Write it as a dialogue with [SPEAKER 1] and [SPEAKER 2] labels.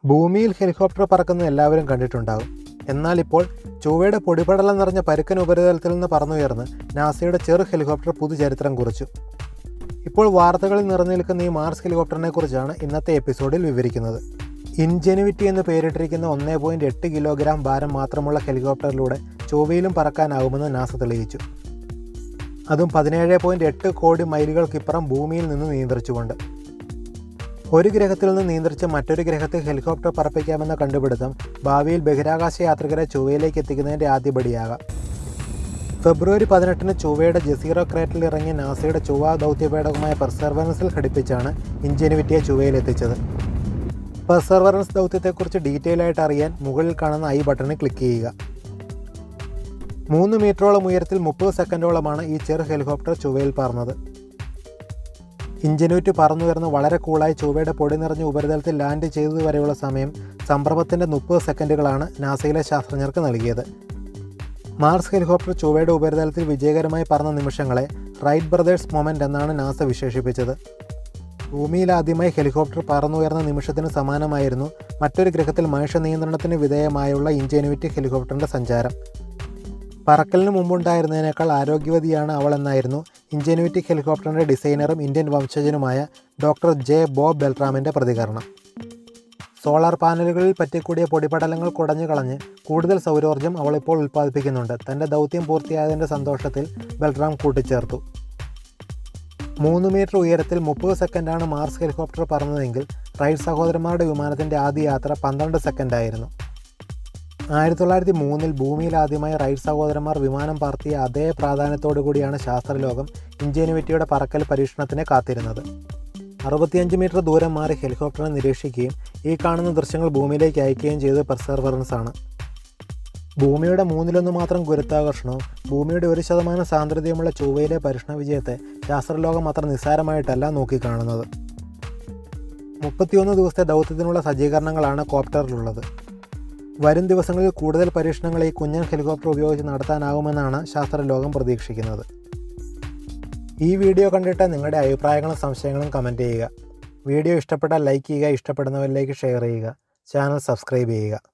[SPEAKER 1] ഭൂമിയിൽ ഹെലികോപ്റ്റർ പറക്കുന്നത് എല്ലാവരും കണ്ടിട്ടുണ്ടാകും എന്നാൽ ഇപ്പോൾ ചൊവ്വയുടെ പൊടിപടലം നിറഞ്ഞ പരുക്കൻ ഉപരിതലത്തിൽ നിന്ന് പറന്നുയർന്ന് നാസയുടെ ചെറു ഹെലികോപ്റ്റർ പുതുചരിത്രം കുറിച്ചു ഇപ്പോൾ വാർത്തകളിൽ നിറഞ്ഞു നിൽക്കുന്ന ഈ മാർസ് ഹെലികോപ്റ്ററിനെ കുറിച്ചാണ് ഇന്നത്തെ എപ്പിസോഡിൽ വിവരിക്കുന്നത് ഇൻജെനുവിറ്റി എന്ന് പേരിട്ടിരിക്കുന്ന ഒന്നേ പോയിൻറ്റ് എട്ട് കിലോഗ്രാം ഭാരം മാത്രമുള്ള ഹെലികോപ്റ്ററിലൂടെ ചൊവ്വയിലും പറക്കാനാകുമെന്ന് നാസ തെളിയിച്ചു അതും പതിനേഴ് പോയിൻറ്റ് എട്ട് കോടി മൈലുകൾക്കിപ്പുറം ഭൂമിയിൽ നിന്ന് നിയന്ത്രിച്ചുകൊണ്ട് ഒരു ഗ്രഹത്തിൽ നിന്ന് നിയന്ത്രിച്ച് മറ്റൊരു ഗ്രഹത്തിൽ ഹെലികോപ്റ്റർ പറപ്പിക്കാമെന്ന കണ്ടുപിടുത്തം ഭാവിയിൽ ബഹിരാകാശ യാത്രികരെ ചൊവ്വയിലേക്ക് എത്തിക്കുന്നതിൻ്റെ ആദ്യപടിയാകാം ഫെബ്രുവരി പതിനെട്ടിന് ചൊവ്വയുടെ ജസീറോ ക്രേറ്റിൽ ഇറങ്ങിയ നാസയുടെ ചൊവ്വ ദൗത്യപേടകമായ പെർസർവറൻസിൽ ഘടിപ്പിച്ചാണ് ഇൻജെനുവിറ്റിയെ ചൊവ്വയിലെത്തിച്ചത് പെർസർവറൻസ് ദൗത്യത്തെക്കുറിച്ച് ഡീറ്റെയിൽ ആയിട്ട് അറിയാൻ മുകളിൽ കാണുന്ന ഐ ബട്ടണിൽ ക്ലിക്ക് ചെയ്യുക മൂന്ന് മീറ്ററോളം ഉയരത്തിൽ മുപ്പത് സെക്കൻഡോളമാണ് ഈ ചെറു ഹെലികോപ്റ്റർ ചൊവ്വയിൽ പറന്നത് ഇഞ്ചനുറ്റ് പറന്നുയർന്ന് വളരെ കൂളായി ചൊവ്വയുടെ പൊടി നിറഞ്ഞ ഉപരിതലത്തിൽ ലാൻഡ് ചെയ്തതുവരെയുള്ള സമയം സംഭ്രമത്തിൻ്റെ മുപ്പത് സെക്കൻഡുകളാണ് നാസയിലെ ശാസ്ത്രജ്ഞർക്ക് നൽകിയത് മാർസ് ഹെലികോപ്റ്റർ ചൊവ്വയുടെ ഉപരിതലത്തിൽ വിജയകരമായി പറന്ന നിമിഷങ്ങളെ റൈറ്റ് ബ്രദേഴ്സ് മൊമെൻ്റ് എന്നാണ് നാസ വിശേഷിപ്പിച്ചത് ഭൂമിയിൽ ആദ്യമായി ഹെലികോപ്റ്റർ പറന്നുയർന്ന നിമിഷത്തിന് സമാനമായിരുന്നു മറ്റൊരു ഗ്രഹത്തിൽ മനുഷ്യ നിയന്ത്രണത്തിന് വിധേയമായുള്ള ഇഞ്ചനുവിറ്റി ഹെലികോപ്റ്ററിൻ്റെ സഞ്ചാരം പറക്കലിന് മുമ്പുണ്ടായിരുന്നതിനേക്കാൾ ആരോഗ്യവതിയാണ് അവൾ എന്നായിരുന്നു ഇഞ്ചനുവിറ്റി ഹെലികോപ്റ്ററിൻ്റെ ഡിസൈനറും ഇന്ത്യൻ വംശജനുമായ ഡോക്ടർ ജെ ബോബ് ബെൽറാമിൻ്റെ പ്രതികരണം സോളാർ പാനലുകളിൽ പറ്റിക്കൂടിയ പൊടിപടലങ്ങൾ കുടഞ്ഞു കളഞ്ഞ് കൂടുതൽ സൗരോർജ്ജം അവൾ ഇപ്പോൾ ഉൽപ്പാദിപ്പിക്കുന്നുണ്ട് തൻ്റെ ദൗത്യം പൂർത്തിയായതിൻ്റെ സന്തോഷത്തിൽ ബെൽറാം കൂട്ടിച്ചേർത്തു മൂന്ന് മീറ്റർ ഉയരത്തിൽ മുപ്പത് സെക്കൻഡാണ് മാർസ് ഹെലികോപ്റ്റർ പറന്നതെങ്കിൽ റൈറ്റ് സഹോദരന്മാരുടെ വിമാനത്തിൻ്റെ ആദ്യ യാത്ര പന്ത്രണ്ട് സെക്കൻഡായിരുന്നു ആയിരത്തി തൊള്ളായിരത്തി മൂന്നിൽ ഭൂമിയിൽ ആദ്യമായി റൈറ്റ് സഹോദരന്മാർ വിമാനം പറത്തിയ അതേ പ്രാധാന്യത്തോടു കൂടിയാണ് ശാസ്ത്രലോകം ഇഞ്ചനുവിറ്റിയുടെ പറക്കൽ പരീക്ഷണത്തിന് കാത്തിരുന്നത് അറുപത്തിയഞ്ച് മീറ്റർ ദൂരം മാറി ഹെലികോപ്റ്ററിനെ നിരീക്ഷിക്കുകയും ഈ കാണുന്ന ദൃശ്യങ്ങൾ ഭൂമിയിലേക്ക് അയക്കുകയും ചെയ്തത് പെർസർവറൻസ് ആണ് ഭൂമിയുടെ മൂന്നിലൊന്ന് മാത്രം ഗുരുത്വാകർഷണവും ഭൂമിയുടെ ഒരു ശതമാനം സാന്ദ്രതയുമുള്ള ചൊവ്വയിലെ പരീക്ഷണ വിജയത്തെ ശാസ്ത്രലോകം അത്ര നിസ്സാരമായിട്ടല്ല നോക്കിക്കാണുന്നത് മുപ്പത്തിയൊന്ന് ദിവസത്തെ ദൗത്യത്തിനുള്ള സജ്ജീകരണങ്ങളാണ് കോപ്റ്ററിലുള്ളത് വരും ദിവസങ്ങളിൽ കൂടുതൽ പരീക്ഷണങ്ങൾ ഈ കുഞ്ഞൻ ഹെലികോപ്റ്റർ ഉപയോഗിച്ച് നടത്താനാകുമെന്നാണ് ശാസ്ത്രലോകം പ്രതീക്ഷിക്കുന്നത് ഈ വീഡിയോ കണ്ടിട്ട് നിങ്ങളുടെ അഭിപ്രായങ്ങളും സംശയങ്ങളും കമൻറ്റ് ചെയ്യുക വീഡിയോ ഇഷ്ടപ്പെട്ടാൽ ലൈക്ക് ചെയ്യുക ഇഷ്ടപ്പെടുന്നവരിലേക്ക് ഷെയർ ചെയ്യുക ചാനൽ സബ്സ്ക്രൈബ് ചെയ്യുക